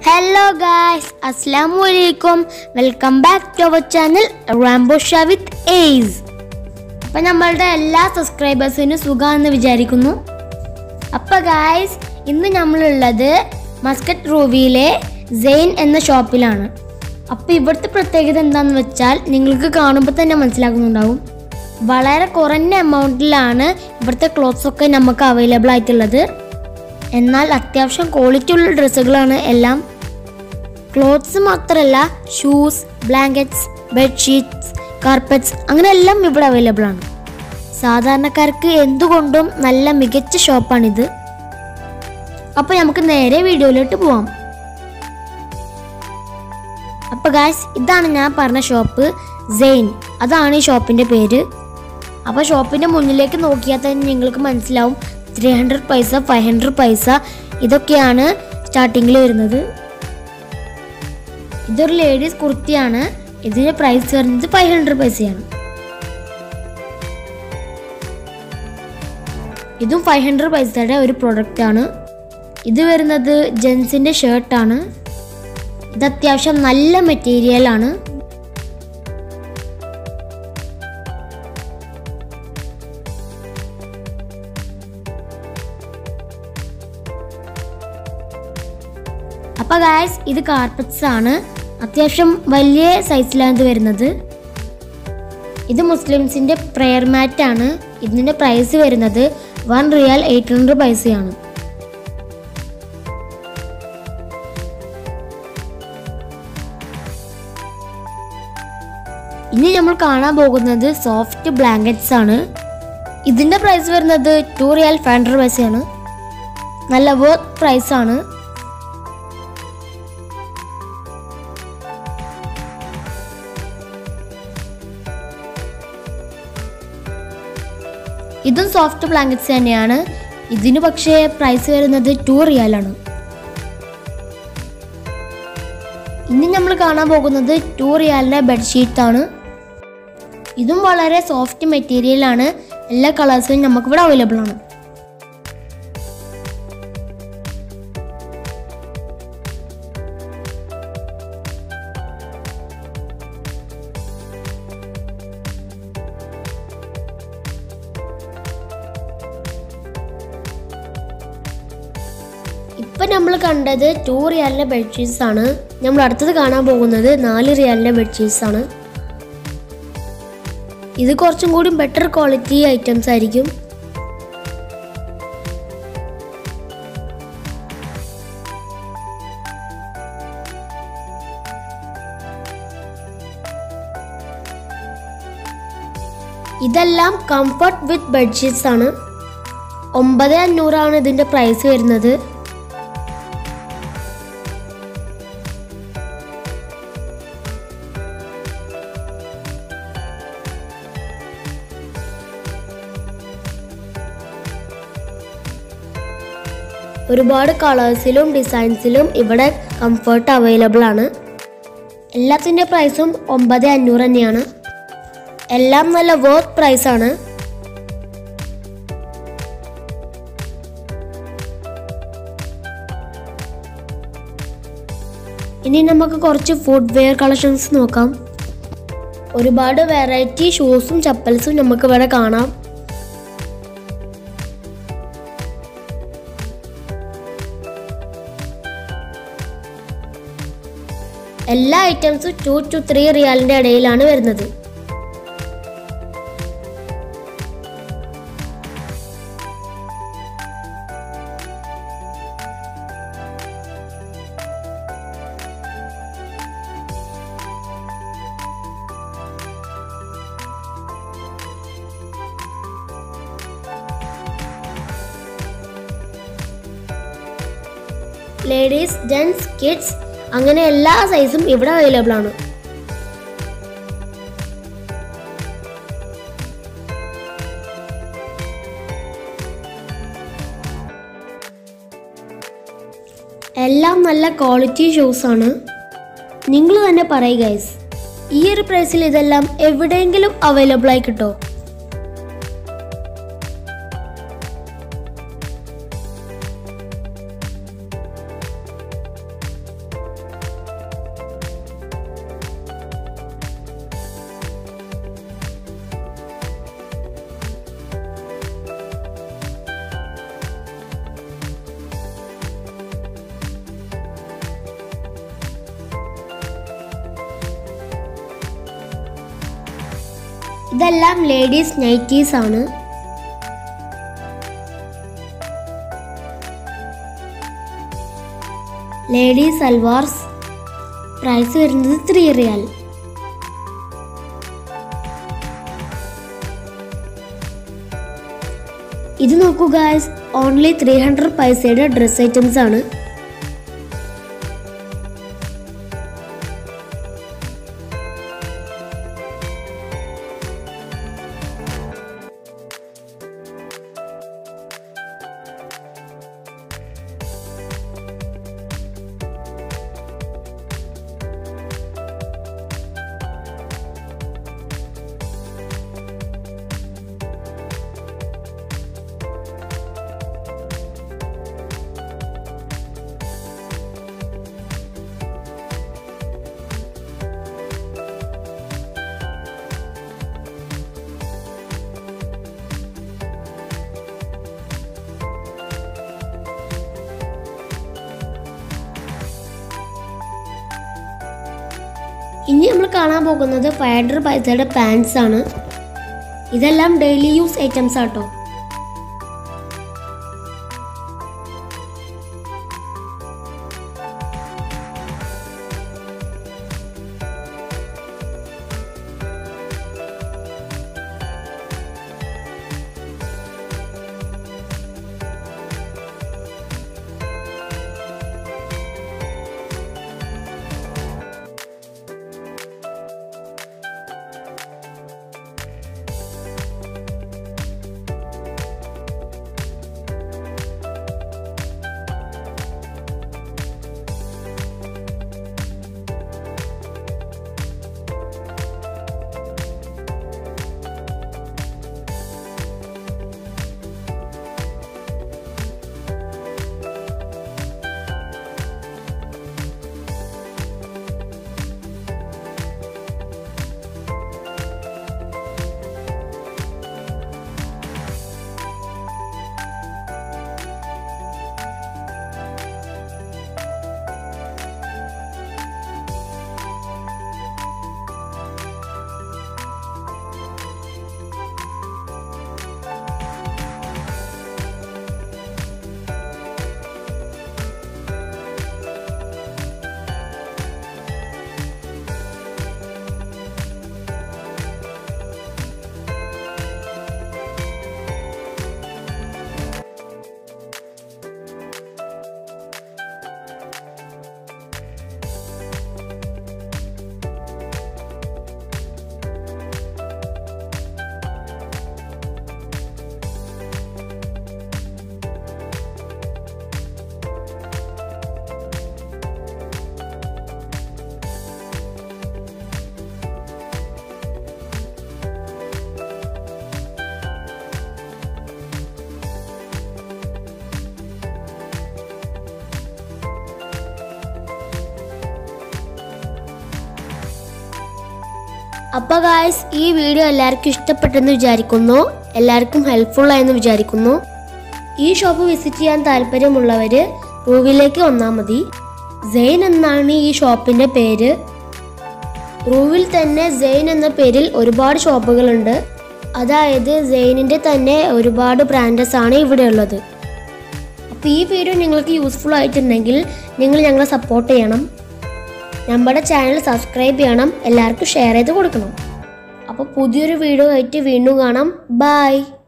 hello guys അസ്സാം വലൈക്കും welcome back to our channel Rambo Sha with ace അപ്പം നമ്മളുടെ എല്ലാ സബ്സ്ക്രൈബേഴ്സിനും സുഖമാണെന്ന് വിചാരിക്കുന്നു അപ്പം ഗായ്സ് ഇന്ന് നമ്മളുള്ളത് മസ്കറ്റ് റൂവിയിലെ സെയിൻ എന്ന ഷോപ്പിലാണ് അപ്പോൾ ഇവിടുത്തെ പ്രത്യേകത എന്താണെന്ന് വെച്ചാൽ നിങ്ങൾക്ക് കാണുമ്പോൾ തന്നെ മനസ്സിലാക്കുന്നുണ്ടാവും വളരെ കുറഞ്ഞ എമൗണ്ടിലാണ് ഇവിടുത്തെ ക്ലോത്ത്സ് ഒക്കെ നമുക്ക് അവൈലബിൾ ആയിട്ടുള്ളത് എന്നാൽ അത്യാവശ്യം ക്വാളിറ്റി ഉള്ള ഡ്രസ്സുകളാണ് എല്ലാം ക്ലോത്ത്സ് മാത്രമല്ല ഷൂസ് ബ്ലാങ്കറ്റ്സ് ബെഡ്ഷീറ്റ്സ് കാർപ്പറ്റ്സ് അങ്ങനെ എല്ലാം ഇവിടെ അവൈലബിൾ ആണ് സാധാരണക്കാർക്ക് എന്തുകൊണ്ടും നല്ല മികച്ച ഷോപ്പാണിത് അപ്പോൾ നമുക്ക് നേരെ വീഡിയോയിലോട്ട് പോവാം അപ്പോൾ ഗായ്സ് ഇതാണ് ഞാൻ പറഞ്ഞ ഷോപ്പ് സെയിൻ അതാണ് ഈ ഷോപ്പിൻ്റെ പേര് അപ്പോൾ ഷോപ്പിൻ്റെ മുന്നിലേക്ക് നോക്കിയാൽ തന്നെ നിങ്ങൾക്ക് മനസ്സിലാവും three hundred paisa five hundred paisa ഇതൊക്കെയാണ് സ്റ്റാർട്ടിങ്ങിൽ വരുന്നത് ഇതൊരു ലേഡീസ് കുർത്തിയാണ് ഇതിന്റെ പ്രൈസ് വരുന്നത് ഫൈവ് ഹൺഡ്രഡ് പൈസയാണ് ഇതും ഫൈവ് ഹൺഡ്രഡ് പൈസയുടെ ഒരു പ്രൊഡക്റ്റ് ആണ് ഇത് വരുന്നത് ജെൻസിന്റെ ഷർട്ടാണ് ഇത് അത്യാവശ്യം നല്ല മെറ്റീരിയൽ ആണ് അപ്പൊ ഗായ്സ് ഇത് കാർപ്പറ്റ്സ് ആണ് അത്യാവശ്യം വലിയ സൈസിലാണ് ഇത് വരുന്നത് ഇത് മുസ്ലിംസിന്റെ പ്രെയർ മാറ്റ് ആണ് ഇതിന്റെ പ്രൈസ് വരുന്നത് വൺ റിയാൽ എയ്റ്റ് ഹൺഡ്രഡ് പൈസയാണ് ഇനി നമ്മൾ കാണാൻ പോകുന്നത് സോഫ്റ്റ് ബ്ലാങ്കറ്റ്സ് ആണ് ഇതിന്റെ പ്രൈസ് വരുന്നത് ടു റിയാൽ ഫൈവ് ഹൺഡ്രഡ് പൈസയാണ് നല്ല വർത്ത് പ്രൈസ് ആണ് ഇതും സോഫ്റ്റ് ബ്ലാങ്കറ്റ്സ് തന്നെയാണ് ഇതിന് പക്ഷേ പ്രൈസ് വരുന്നത് ടു റിയാലാണ് ഇനി നമ്മൾ കാണാൻ പോകുന്നത് ടു റിയാലിൻ്റെ ബെഡ്ഷീറ്റ് ആണ് ഇതും വളരെ സോഫ്റ്റ് മെറ്റീരിയൽ ആണ് എല്ലാ കളേഴ്സും നമുക്കിവിടെ അവൈലബിൾ ആണ് ഇപ്പം നമ്മൾ കണ്ടത് ടു റിയാലിൻ്റെ ബെഡ്ഷീറ്റ്സ് ആണ് നമ്മൾ അടുത്തത് കാണാൻ പോകുന്നത് നാല് റിയാലിൻ്റെ ബെഡ്ഷീറ്റ്സ് ആണ് ഇത് കുറച്ചും കൂടി ബെറ്റർ ക്വാളിറ്റി ഐറ്റംസ് ആയിരിക്കും ഇതെല്ലാം കംഫർട്ട് വിത്ത് ബെഡ്ഷീറ്റ്സ് ആണ് ഒമ്പത് അഞ്ഞൂറാണ് ഇതിൻ്റെ പ്രൈസ് വരുന്നത് ഒരുപാട് കളേഴ്സിലും ഡിസൈൻസിലും ഇവിടെ കംഫർട്ട് അവൈലബിൾ ആണ് എല്ലാത്തിൻ്റെ പ്രൈസും ഒമ്പത് അഞ്ഞൂറ് തന്നെയാണ് എല്ലാം നല്ല വർത്ത് പ്രൈസാണ് ഇനി നമുക്ക് കുറച്ച് ഫുഡ് വെയർ കളക്ഷൻസ് നോക്കാം ഒരുപാട് വെറൈറ്റി ഷൂസും ചപ്പൽസും നമുക്ക് ഇവിടെ കാണാം എല്ലാ ഐറ്റംസും ടു ടു ത്രീ റിയാലിന്റെ ഇടയിലാണ് വരുന്നത് ലേഡീസ് ജെൻസ് കിഡ്സ് അങ്ങനെ എല്ലാ സൈസും ഇവിടെ അവൈലബിൾ ആണ് എല്ലാം നല്ല ക്വാളിറ്റി ഷൂസ് ആണ് നിങ്ങൾ തന്നെ പറയ് ഗൈസ് ഈ ഒരു പ്രൈസിൽ ഇതെല്ലാം എവിടെയെങ്കിലും അവൈലബിൾ ആയി കിട്ടോ ഇതെല്ലാം ലേഡീസ് നൈറ്റീസ് ആണ് ലേഡീസ് സൽവാർസ് പ്രൈസ് വരുന്നത് ത്രീ റിയാൽ ഇത് നോക്കൂ ഗായ്സ് ഓൺലി ത്രീ ഹൺഡ്രഡ് പൈസയുടെ ഡ്രസ് ഐറ്റംസ് ആണ് ഇനി നമ്മൾ കാണാൻ പോകുന്നത് ഫൈവ് ഹൺഡ്രഡ് പൈസയുടെ പാൻസ് ആണ് ഇതെല്ലാം ഡെയിലി യൂസ് ഐറ്റംസ് ആട്ടോ അപ്പോൾ ഗായ്സ് ഈ വീഡിയോ എല്ലാവർക്കും ഇഷ്ടപ്പെട്ടെന്ന് വിചാരിക്കുന്നു എല്ലാവർക്കും ഹെൽപ്ഫുൾ ആയെന്ന് വിചാരിക്കുന്നു ഈ ഷോപ്പ് വിസിറ്റ് ചെയ്യാൻ താല്പര്യമുള്ളവർ റൂവിലേക്ക് വന്നാൽ മതി സെയിൻ എന്നാണ് ഈ ഷോപ്പിൻ്റെ പേര് റൂവിൽ തന്നെ സെയിൻ എന്ന പേരിൽ ഒരുപാട് ഷോപ്പുകളുണ്ട് അതായത് സെയിനിൻ്റെ തന്നെ ഒരുപാട് ബ്രാൻഡസ് ആണ് ഇവിടെ ഉള്ളത് അപ്പോൾ ഈ വീഡിയോ നിങ്ങൾക്ക് യൂസ്ഫുൾ ആയിട്ടുണ്ടെങ്കിൽ നിങ്ങൾ ഞങ്ങളെ സപ്പോർട്ട് ചെയ്യണം നമ്മുടെ ചാനൽ സബ്സ്ക്രൈബ് ചെയ്യണം എല്ലാവർക്കും ഷെയർ ചെയ്ത് കൊടുക്കണം അപ്പോൾ പുതിയൊരു വീഡിയോ ആയിട്ട് വീണ്ടും കാണാം ബൈ